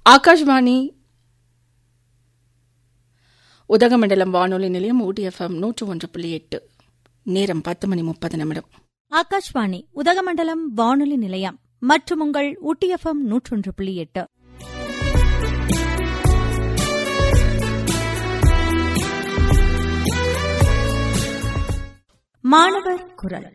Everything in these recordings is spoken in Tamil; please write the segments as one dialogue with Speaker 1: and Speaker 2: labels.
Speaker 1: ஆகாஷ்வாணி உதகமண்டலம் வானொலி நிலையம் ஊட்டி எஃப்எம் நூற்று ஒன்று புள்ளி எட்டு நேரம் பத்து மணி முப்பது நிமிடம்
Speaker 2: ஆகாஷ்வாணி உதகமண்டலம் வானொலி நிலையம் மற்றும் உங்கள் ஊட்டி எஃப்எம் நூற்றொன்று புள்ளி எட்டு மாணவர் குரல்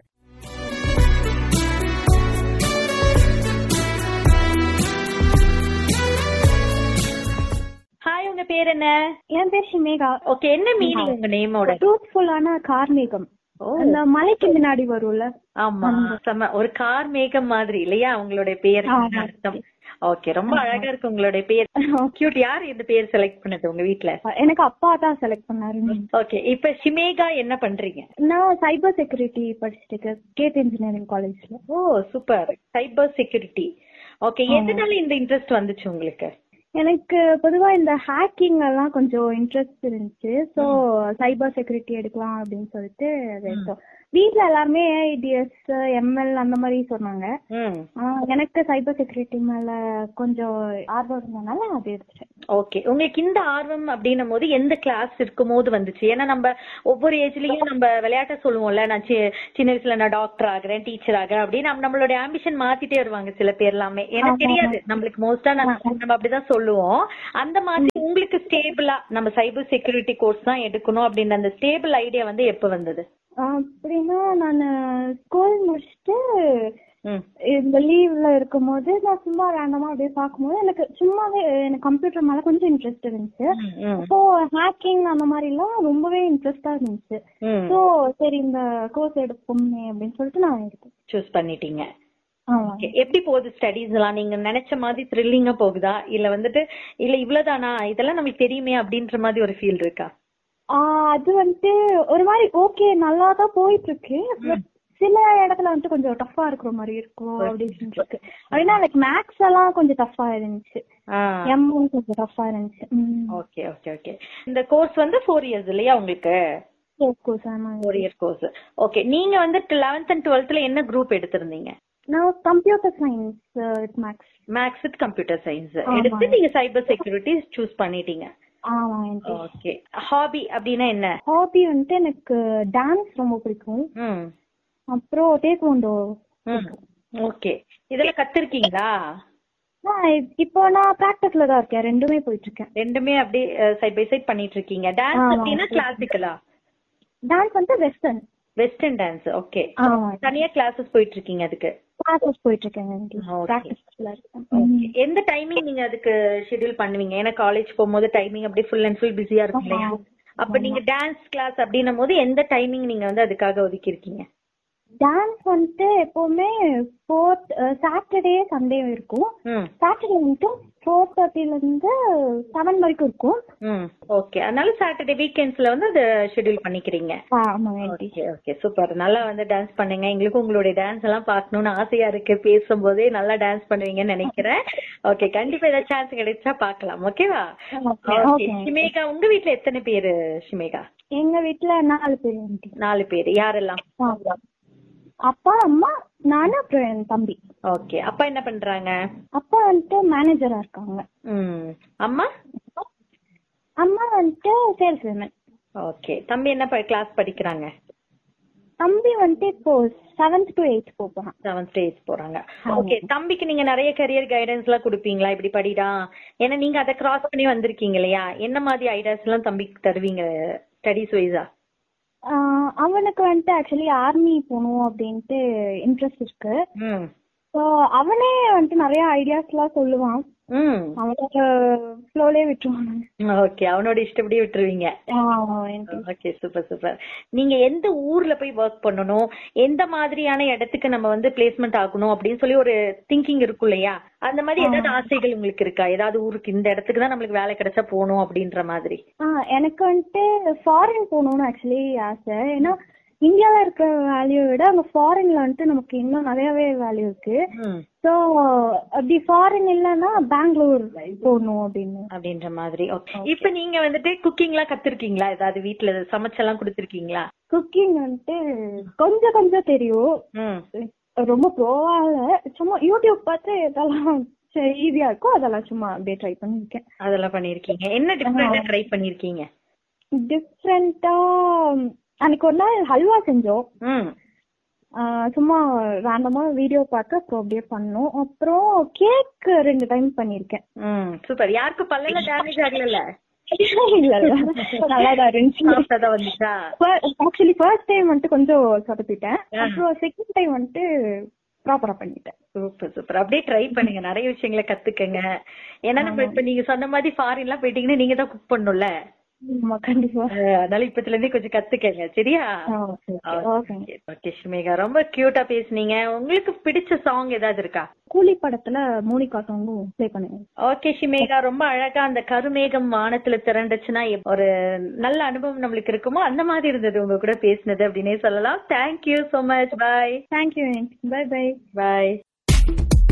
Speaker 3: ஹாய் உங்க பேர் என்ன
Speaker 4: என் பேர் ஷிமேகா
Speaker 3: ஓகே என்ன மீனிங் உங்க நேமோட
Speaker 4: ட்ரூத்ஃபுல்லான கார்மேகம் அந்த மலைக்கு முன்னாடி வரும்ல
Speaker 3: ஆமா செம ஒரு கார் மேகம் மாதிரி இல்லையா உங்களுடைய பேர்
Speaker 4: ஆமா.
Speaker 3: அர்த்தம் ஓகே ரொம்ப அழகா இருக்கு உங்களுடைய பேர் கியூட் யார் இந்த பேர் செலக்ட் பண்ணது உங்க வீட்ல
Speaker 4: எனக்கு அப்பா தான் செலக்ட் பண்ணாரு
Speaker 3: ஓகே இப்ப ஷிமேகா என்ன பண்றீங்க
Speaker 4: நான் சைபர் செக்யூரிட்டி படிச்சுட்டு இருக்கேன் கேட் இன்ஜினியரிங் காலேஜ்ல
Speaker 3: oh super cyber security okay எதனால இந்த இன்ட்ரெஸ்ட் வந்துச்சு உங்களுக்கு
Speaker 4: எனக்கு பொதுவா இந்த ஹேக்கிங் எல்லாம் கொஞ்சம் இன்ட்ரெஸ்ட் இருந்துச்சு சோ சைபர் செக்யூரிட்டி எடுக்கலாம் அப்படின்னு சொல்லிட்டு அது எடுத்தோம் வீட்ல எல்லாருமே ஐடிஎஸ் எம்எல் அந்த மாதிரி சொன்னாங்க
Speaker 3: ம்
Speaker 4: ஆனா எனக்கு சைபர் செக்யூரிட்டி மேல கொஞ்சம் ஆர்வம் இருந்தனால அது எடுத்துட்டேன்
Speaker 3: ஓகே உங்களுக்கு இந்த ஆர்வம் அப்படின்னும் போது எந்த கிளாஸ் இருக்கும் போது வந்துச்சு ஏன்னா நம்ம ஒவ்வொரு ஏஜ்லயும் நம்ம விளையாட்ட சொல்லுவோம்ல நான் சி- சின்ன வயசுல நான் டாக்டர் ஆகுறேன் டீச்சர் ஆகுறேன் அப்படின்னு நம்ம நம்மளுடைய ஆம்பிஷன் மாத்திட்டே வருவாங்க சில பேர் எல்லாமே எனக்கு தெரியாது நம்மளுக்கு மோஸ்டா நம்ம அப்படிதான் சொல்லுவோம் அந்த மாதிரி உங்களுக்கு ஸ்டேபிளா நம்ம சைபர் செக்யூரிட்டி கோர்ஸ் தான் எடுக்கணும் அப்படின்னு அந்த ஸ்டேபிள் ஐடியா வந்து எப்ப வந்தது
Speaker 4: அப்படின்னா நான் ஸ்கூல் முடிச்சுட்டு
Speaker 3: ம்
Speaker 4: இந்த லீவ்ல இருக்கும்போது நான் சும்மா ரேண்டமா அப்படியே பார்க்கும்போது எனக்கு சும்மாவே எனக்கு கம்ப்யூட்டர் மேல கொஞ்சம் இன்ட்ரெஸ்ட் இருந்துச்சு
Speaker 3: ம், ம்
Speaker 4: அப்போ ஹேக்கிங் அந்த மாதிரி எல்லாம் ரொம்பவே இன்ட்ரெஸ்டா இருந்துச்சு
Speaker 3: ம்
Speaker 4: ஸோ சரி இந்த கோர்ஸ் எடுப்போமே அப்படின்னு சொல்லிட்டு நான் எடுத்தேன்
Speaker 3: சூஸ் பண்ணிட்டீங்க
Speaker 4: ஆமா
Speaker 3: Okay. எப்படி போகுது ஸ்டடீஸ் எல்லாம் நீங்க நினைச்ச மாதிரி த்ரில்லிங்கா போகுதா இல்ல வந்துட்டு இல்ல இவ்வளவுதானா இதெல்லாம் நமக்கு தெரியுமே அப்படின்ற மாதிரி ஒரு ஃபீல் இருக்கா
Speaker 4: ஆஹ் அது வந்துட்டு ஒரு மாதிரி ஓகே நல்லா தான் போயிட்டு இருக்கு பட் சில இடத்துல வந்துட்டு கொஞ்சம் டஃப்பா இருக்கிற மாதிரி இருக்கும் அப்படின்னு இருக்கு அப்படின்னா லைக் மேக்ஸ் எல்லாம் கொஞ்சம் டஃப்பா இருந்துச்சு எம் கொஞ்சம் டஃப்பா இருந்துச்சு ம்
Speaker 3: ஓகே ஓகே ஓகே இந்த கோர்ஸ் வந்து ஃபோர் இயர்ஸ் இல்லையா உங்களுக்கு
Speaker 4: கோர்ஸ் ஆமா
Speaker 3: ஃபோர் இயர் கோர்ஸ் ஓகே நீங்க வந்து லெவன்த் அண்ட் டுவெல்த்ல என்ன குரூப் எடுத்திருந்தீங்க
Speaker 4: நான் computer science with maths
Speaker 3: maths with computer science
Speaker 4: ஆமா.
Speaker 3: எடுத்து நீங்க சைபர் செக்யூரிட்டி சூஸ் பண்ணிட்டீங்க
Speaker 4: ஆமா எனக்கு
Speaker 3: ஓகே ஹாபி அப்படின்னா என்ன
Speaker 4: ஹாபி வந்துட்டு எனக்கு டான்ஸ் ரொம்ப பிடிக்கும்
Speaker 3: ம்
Speaker 4: அப்புறம் டேக்வாண்டோ
Speaker 3: ம் ஓகே இதெல்லாம் கத்துருக்கீங்களா
Speaker 4: இப்போ நான் பிராக்டிஸ்ல தான் இருக்கேன் ரெண்டுமே போயிட்டு இருக்கேன்
Speaker 3: ரெண்டுமே அப்படியே சைட் பை சைட் பண்ணிட்டு இருக்கீங்க டான்ஸ்
Speaker 4: ஆமா.
Speaker 3: அப்படின்னா கிளாசிக்கலா
Speaker 4: டான்ஸ் வந்து வெஸ்டர்ன்
Speaker 3: வெஸ்டர்ன் டான்ஸ் ஓகே
Speaker 4: ஆமா
Speaker 3: தனியா கிளாஸஸ் போயிட்டு இருக்கீங்க அதுக்கு
Speaker 4: கிளாஸஸ் போயிட்டு இருக்கேன்
Speaker 3: Okay.
Speaker 4: பிராக்டிஸ்ல இருக்கேன்
Speaker 3: Okay. எந்த டைமிங் நீங்க அதுக்கு ஷெட்யூல் பண்ணுவீங்க ஏன்னா காலேஜ் போகும்போது டைமிங் அப்படியே ஃபுல் அண்ட் ஃபுல் பிஸியா இருக்கும் இல்லையா அப்ப நீங்க டான்ஸ் கிளாஸ் அப்படின்னும் போது எந்த டைமிங் நீங்க வந்து அதுக்காக ஒதுக்கி இருக்கீங்க
Speaker 4: டான்ஸ் வந்துட்டு எப்பவுமே ஃபோர்த் சாட்டர்டே சண்டே இருக்கும்
Speaker 3: ம்
Speaker 4: சாட்டர்டே வந்துட்டு ஃபோர் தேர்ட்டில இருந்து செவன் வரைக்கும் இருக்கும்
Speaker 3: ம் ஓகே அதனால சாட்டர்டே வீக்கெண்ட்ஸ்ல வந்து அதை ஷெட்யூல் பண்ணிக்கிறீங்க
Speaker 4: ஆமா ஆண்டி
Speaker 3: ஓகே ஓகே சூப்பர் நல்லா வந்து டான்ஸ் பண்ணுங்க எங்களுக்கும் உங்களுடைய டான்ஸ் எல்லாம் பார்க்கணும்னு ஆசையா இருக்கு பேசும்போதே நல்லா டான்ஸ் பண்ணுவீங்கன்னு நினைக்கிறேன் ஓகே கண்டிப்பா ஏதாவது சான்ஸ் கிடைச்சா பார்க்கலாம் ஓகேவா
Speaker 4: Okay,
Speaker 3: ஓகே
Speaker 4: okay.
Speaker 3: ஷிமேகா உங்க வீட்ல எத்தனை பேரு ஷிமேகா
Speaker 4: எங்க வீட்ல நாலு பேர் ஆண்டி
Speaker 3: நாலு பேரு யாரெல்லாம்
Speaker 4: ஆமா. அப்பா அம்மா நானு அப்புறம் என் தம்பி
Speaker 3: ஓகே அப்பா என்ன பண்றாங்க
Speaker 4: அப்பா வந்துட்டு மேனேஜரா இருக்காங்க
Speaker 3: ம் அம்மா
Speaker 4: அம்மா வந்துட்டு சேல்ஸ் விமன்
Speaker 3: ஓகே தம்பி என்ன கிளாஸ் படிக்கிறாங்க
Speaker 4: தம்பி வந்துட்டு இப்போ செவன்த் டு எயித் போறான்
Speaker 3: செவன்த் ஸ்டேஜ் போறாங்க ஓகே தம்பிக்கு நீங்க நிறைய கரியர் கைடன்ஸ் எல்லாம் கொடுப்பீங்களா இப்படி படிடா ஏன்னா நீங்க அதை கிராஸ் பண்ணி வந்திருக்கீங்க இல்லையா என்ன மாதிரி ஐடியாஸ் எல்லாம் தம்பிக்கு தருவீங்க ஸ்டடிஸ் வைஸா
Speaker 4: ஆஹ் அவனுக்கு வந்துட்டு ஆக்சுவலி ஆர்மி போகணும் அப்படின்ட்டு இன்ட்ரெஸ்ட் இருக்கு
Speaker 3: ம்
Speaker 4: ஸோ அவனே வந்துட்டு நிறைய ஐடியாஸ் எல்லாம் சொல்லுவான்
Speaker 3: ம்
Speaker 4: அவனோட ஃப்ளோலே விட்டுருவான்
Speaker 3: ஓகே அவனோட இஷ்டப்படி விட்டுருவீங்க ஓகே சூப்பர் சூப்பர் நீங்க எந்த ஊர்ல போய் ஒர்க் பண்ணணும் எந்த மாதிரியான இடத்துக்கு நம்ம வந்து பிளேஸ்மெண்ட் ஆகணும் அப்படின்னு சொல்லி ஒரு திங்கிங் இருக்கும் இல்லையா அந்த மாதிரி ஏதாவது ஆசைகள் உங்களுக்கு இருக்கா ஏதாவது ஊருக்கு இந்த இடத்துக்கு தான் நம்மளுக்கு வேலை கிடைச்சா போகணும் அப்படின்ற மாதிரி
Speaker 4: ஆஹ் எனக்கு வந்துட்டு ஃபாரின் போகணும்னு ஆக்சுவலி ஆசை ஏன்னா இந்தியால இருக்கிற வேல்யூ விட அங்க ஃபாரின்ல வந்துட்டு நமக்கு இன்னும் நிறையவே வேல்யூ இருக்கு
Speaker 3: ம்
Speaker 4: ஸோ அப்படி ஃபாரின் இல்லைன்னா பெங்களூர் போகணும் அப்படின்னு
Speaker 3: அப்படின்ற மாதிரி ஓகே இப்ப நீங்க வந்துட்டு குக்கிங் எல்லாம் கத்துருக்கீங்களா ஏதாவது வீட்ல சமைச்செல்லாம் கொடுத்துருக்கீங்களா
Speaker 4: குக்கிங் வந்துட்டு கொஞ்சம் கொஞ்சம் தெரியும்
Speaker 3: ம்
Speaker 4: ரொம்ப ப்ரோவா இல்ல சும்மா யூடியூப் பார்த்து இதெல்லாம் சரி ஈஸியா இருக்கோ அதெல்லாம் சும்மா அப்படியே ட்ரை பண்ணிருக்கேன்
Speaker 3: அதெல்லாம் பண்ணிருக்கீங்க என்ன டிஃபரெண்டா ட்ரை பண்ணிருக்கீங்க
Speaker 4: டிஃப்ரெண்டா அன்னைக்கு ஒரு நாள் ஹல்வா செஞ்சோம்
Speaker 3: ம்
Speaker 4: ஆஹ் சும்மா ரேண்டமா வீடியோ பார்த்து அப்புறம் அப்படியே பண்ணோம் அப்புறம் கேக் ரெண்டு டைம் பண்ணிருக்கேன்
Speaker 3: ம் சூப்பர் யாருக்கும் பல்லெல்லாம் டேமேஜ் ஆகல
Speaker 4: இல்ல இல்ல நல்லாதான் இருந்துச்சு
Speaker 3: சாப்பிட்டதா வந்துச்சா
Speaker 4: ஆக்சுவலி ஃபர்ஸ்ட் டைம் வந்துட்டு கொஞ்சம் சொதப்பிட்டேன் அப்புறம் செகண்ட் டைம் வந்துட்டு ப்ராப்பரா பண்ணிட்டேன்
Speaker 3: சூப்பர் சூப்பர் அப்படியே ட்ரை பண்ணுங்க நிறைய விஷயங்களை கத்துக்கங்க ஏன்னா நம்ம இப்ப நீங்க சொன்ன மாதிரி ஃபாரின் எல்லாம் போயிட்டீங்கன்னா நீங்க தான் குக் பண்ணும்ல
Speaker 4: ஆமா கண்டிப்பா
Speaker 3: அஹ் அதனால இப்பத்துல இருந்தே கொஞ்சம் கத்துக்கங்க சரியா
Speaker 4: ஓகே
Speaker 3: ஓகே ஸ்மிகா ரொம்ப கியூட்டா பேசுனீங்க உங்களுக்கு பிடிச்ச சாங் ஏதாவது இருக்கா
Speaker 4: கூலி படத்துல மோனிகா சாங்கும் ப்ளே பண்ணுங்க
Speaker 3: ஓகே ஷிமேகா ரொம்ப அழகா அந்த கருமேகம் வானத்துல திரண்டுச்சுன்னா எப்- ஒரு நல்ல அனுபவம் நம்மளுக்கு இருக்குமோ அந்த மாதிரி இருந்தது உங்க கூட பேசினது அப்படின்னே சொல்லலாம் thank you so much bye
Speaker 4: thank you bye bye
Speaker 3: பாய்